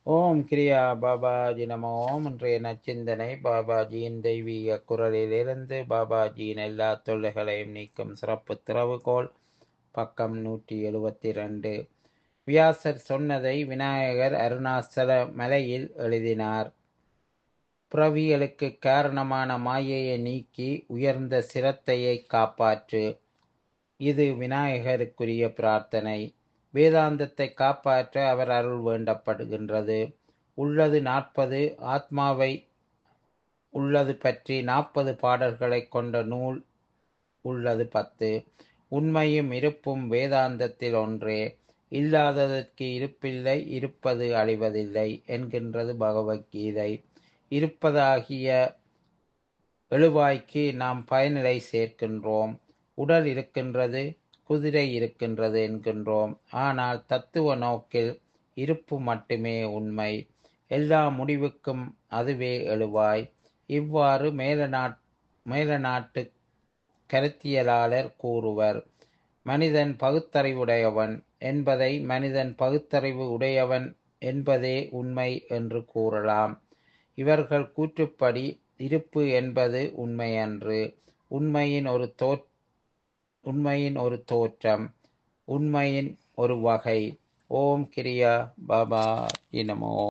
ஓம் கிரியா பாபாஜி நம ஓம் இன்றைய நச்சிந்தனை பாபாஜியின் தெய்வீக குரலிலிருந்து பாபாஜியின் எல்லா தொல்லைகளையும் நீக்கும் சிறப்பு திறவுகோல் பக்கம் நூற்றி எழுபத்தி ரெண்டு வியாசர் சொன்னதை விநாயகர் அருணாசல மலையில் எழுதினார் பிறவிகளுக்கு காரணமான மாயையை நீக்கி உயர்ந்த சிரத்தையை காப்பாற்று இது விநாயகருக்குரிய பிரார்த்தனை வேதாந்தத்தை காப்பாற்ற அவர் அருள் வேண்டப்படுகின்றது உள்ளது நாற்பது ஆத்மாவை உள்ளது பற்றி நாற்பது பாடல்களை கொண்ட நூல் உள்ளது பத்து உண்மையும் இருப்பும் வேதாந்தத்தில் ஒன்றே இல்லாததற்கு இருப்பில்லை இருப்பது அழிவதில்லை என்கின்றது பகவத்கீதை இருப்பதாகிய எழுவாய்க்கு நாம் பயனிலை சேர்க்கின்றோம் உடல் இருக்கின்றது குதிரை இருக்கின்றது என்கின்றோம் ஆனால் தத்துவ நோக்கில் இருப்பு மட்டுமே உண்மை எல்லா முடிவுக்கும் அதுவே எழுவாய் இவ்வாறு மேலநாட் மேலநாட்டு கருத்தியலாளர் கூறுவர் மனிதன் பகுத்தறிவுடையவன் என்பதை மனிதன் பகுத்தறிவு உடையவன் என்பதே உண்மை என்று கூறலாம் இவர்கள் கூற்றுப்படி இருப்பு என்பது உண்மையன்று உண்மையின் ஒரு தோ உண்மையின் ஒரு தோற்றம் உண்மையின் ஒரு வகை ஓம் கிரியா பாபா இனமோ